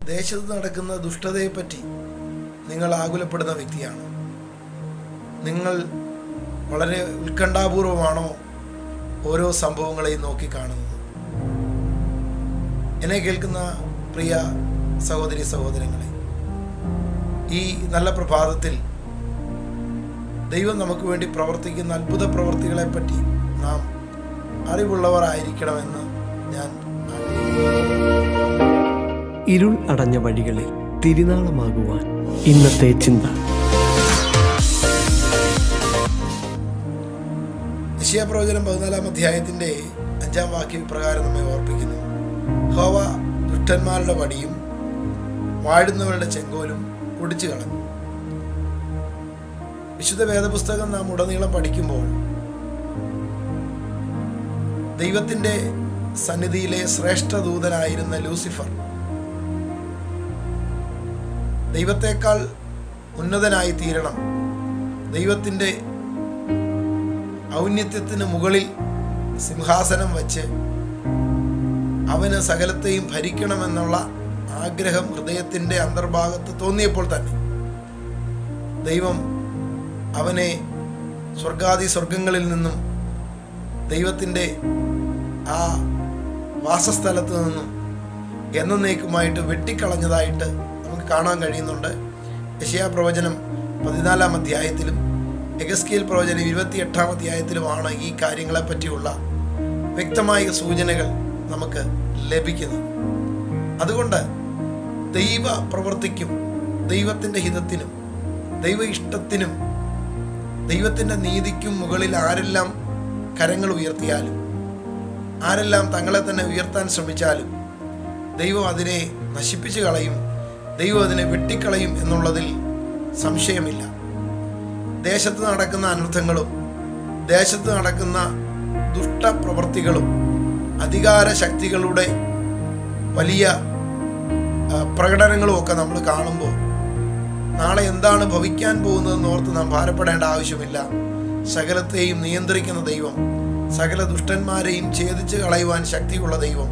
ദേശത്ത് നടക്കുന്ന ദുഷ്ടതയെപ്പറ്റി നിങ്ങൾ ആകുലപ്പെടുന്ന വ്യക്തിയാണ് നിങ്ങൾ വളരെ ഉത്കണ്ഠാപൂർവമാണോ ഓരോ സംഭവങ്ങളെയും നോക്കിക്കാണുന്നത് എന്നെ കേൾക്കുന്ന പ്രിയ സഹോദരി സഹോദരങ്ങളെ ഈ നല്ല പ്രഭാതത്തിൽ ദൈവം നമുക്ക് വേണ്ടി പ്രവർത്തിക്കുന്ന അത്ഭുത പ്രവർത്തികളെപ്പറ്റി നാം അറിവുള്ളവരായിരിക്കണമെന്ന് ഞാൻ ഇരുൾ അടഞ്ഞ വഴികളിൽ തിരുനാളമാകുവാൻ ഇന്നത്തെ ചിന്ത പ്രവചനം പതിനാലാം അധ്യായത്തിന്റെ അഞ്ചാം വാക്യം ഇപ്രകാരം നമ്മെ ഓർപ്പിക്കുന്നു ഹോവ ദുഷ്ടന്മാരുടെ വടിയും വാഴുന്നവരുടെ ചെങ്കോലും ഒടിച്ചു കളഞ്ഞു വിശുദ്ധ വേദപുസ്തകം നാം ഉടനീളം പഠിക്കുമ്പോൾ ദൈവത്തിന്റെ സന്നിധിയിലെ ശ്രേഷ്ഠ ദൂതനായിരുന്ന ലൂസിഫർ ദൈവത്തെക്കാൾ ഉന്നതനായി തീരണം ദൈവത്തിൻ്റെ ഔന്നത്യത്തിന് മുകളിൽ സിംഹാസനം വച്ച് അവന് സകലത്തെയും ഭരിക്കണമെന്നുള്ള ആഗ്രഹം ഹൃദയത്തിൻ്റെ അന്തർഭാഗത്ത് തോന്നിയപ്പോൾ തന്നെ ദൈവം അവനെ സ്വർഗാദി സ്വർഗങ്ങളിൽ നിന്നും ദൈവത്തിൻ്റെ ആ വാസസ്ഥലത്ത് നിന്നും എന്നേക്കുമായിട്ട് വെട്ടിക്കളഞ്ഞതായിട്ട് നമുക്ക് കാണാൻ കഴിയുന്നുണ്ട് യശയാ പ്രവചനം പതിനാലാം അധ്യായത്തിലും എഗസ്കിയൽ പ്രവചനം ഇരുപത്തിയെട്ടാം അധ്യായത്തിലുമാണ് ഈ കാര്യങ്ങളെ പറ്റിയുള്ള വ്യക്തമായ സൂചനകൾ നമുക്ക് ലഭിക്കുന്നത് അതുകൊണ്ട് ദൈവ പ്രവൃത്തിക്കും ദൈവത്തിൻ്റെ ഹിതത്തിനും ദൈവ ഇഷ്ടത്തിനും ദൈവത്തിൻ്റെ നീതിക്കും മുകളിൽ ആരെല്ലാം കരങ്ങൾ ഉയർത്തിയാലും ആരെല്ലാം തങ്ങളെ തന്നെ ഉയർത്താൻ ശ്രമിച്ചാലും ദൈവം അതിനെ നശിപ്പിച്ചു കളയും ദൈവം അതിനെ വെട്ടിക്കളയും എന്നുള്ളതിൽ സംശയമില്ല ദേശത്ത് നടക്കുന്ന അനർത്ഥങ്ങളും ദേശത്ത് നടക്കുന്ന ദുഷ്ടപ്രവൃത്തികളും അധികാര ശക്തികളുടെ വലിയ ആ, പ്രകടനങ്ങളും ഒക്കെ നമ്മൾ കാണുമ്പോൾ നാളെ എന്താണ് ഭവിക്കാൻ പോകുന്നതെന്ന് ഓർത്ത് നാം ഭാരപ്പെടേണ്ട ആവശ്യമില്ല സകലത്തെയും നിയന്ത്രിക്കുന്ന ദൈവം സകല ദുഷ്ടന്മാരെയും ഛേദിച്ച് കളയുവാൻ ശക്തിയുള്ള ദൈവം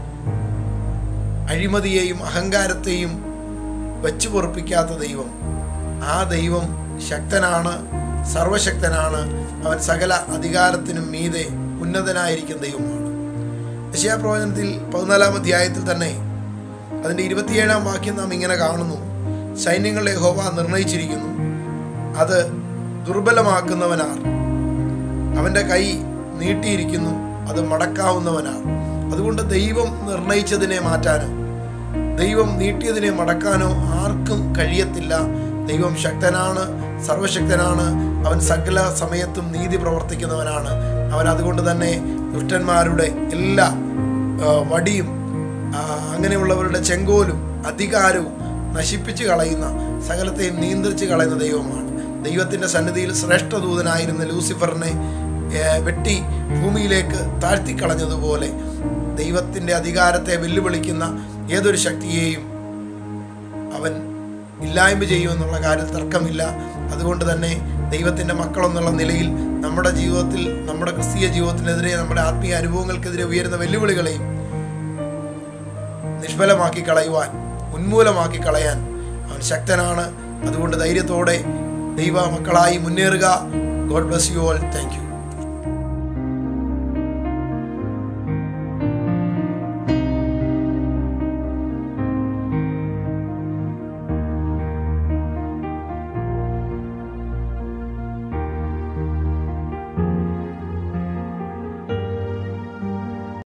അഴിമതിയെയും അഹങ്കാരത്തെയും വെച്ചു പൊറപ്പിക്കാത്ത ദൈവം ആ ദൈവം ശക്തനാണ് സർവശക്തനാണ് അവൻ സകല അധികാരത്തിനും മീതെ ഉന്നതനായിരിക്കുന്ന ദൈവമാണ് യശയാപ്രവചനത്തിൽ പതിനാലാം അധ്യായത്തിൽ തന്നെ അതിൻ്റെ ഇരുപത്തിയേഴാം വാക്യം നാം ഇങ്ങനെ കാണുന്നു സൈന്യങ്ങളുടെ ഹോവ നിർണയിച്ചിരിക്കുന്നു അത് ദുർബലമാക്കുന്നവനാർ അവൻ്റെ കൈ നീട്ടിയിരിക്കുന്നു അത് മടക്കാവുന്നവനാർ അതുകൊണ്ട് ദൈവം നിർണയിച്ചതിനെ മാറ്റാനോ ദൈവം നീട്ടിയതിനെ മടക്കാനോ ആർക്കും കഴിയത്തില്ല ദൈവം ശക്തനാണ് സർവശക്തനാണ് അവൻ സകല സമയത്തും നീതി പ്രവർത്തിക്കുന്നവനാണ് അവൻ അതുകൊണ്ട് തന്നെ ദുഷ്ടന്മാരുടെ എല്ലാ ആ, വടിയും ആ, അങ്ങനെയുള്ളവരുടെ ചെങ്കോലും അധികാരവും നശിപ്പിച്ചു കളയുന്ന സകലത്തെയും നിയന്ത്രിച്ച് കളയുന്ന ദൈവമാണ് ദൈവത്തിൻ്റെ സന്നിധിയിൽ ശ്രേഷ്ഠദൂതനായിരുന്ന ലൂസിഫറിനെ ഏ, വെട്ടി ഭൂമിയിലേക്ക് താഴ്ത്തിക്കളഞ്ഞതുപോലെ ദൈവത്തിൻ്റെ അധികാരത്തെ വെല്ലുവിളിക്കുന്ന ഏതൊരു ശക്തിയെയും അവൻ ഇല്ലായ്മ ചെയ്യുമെന്നുള്ള കാര്യത്തിൽ തർക്കമില്ല അതുകൊണ്ട് തന്നെ ദൈവത്തിൻ്റെ മക്കളെന്നുള്ള നിലയിൽ നമ്മുടെ ജീവിതത്തിൽ നമ്മുടെ ക്രിസ്തീയ ജീവിതത്തിനെതിരെ നമ്മുടെ ആത്മീയ അനുഭവങ്ങൾക്കെതിരെ ഉയരുന്ന വെല്ലുവിളികളെയും നിഷ്ഫലമാക്കി കളയുവാൻ ഉന്മൂലമാക്കി കളയാൻ അവൻ ശക്തനാണ് അതുകൊണ്ട് ധൈര്യത്തോടെ ദൈവ മക്കളായി മുന്നേറുക God bless you all thank U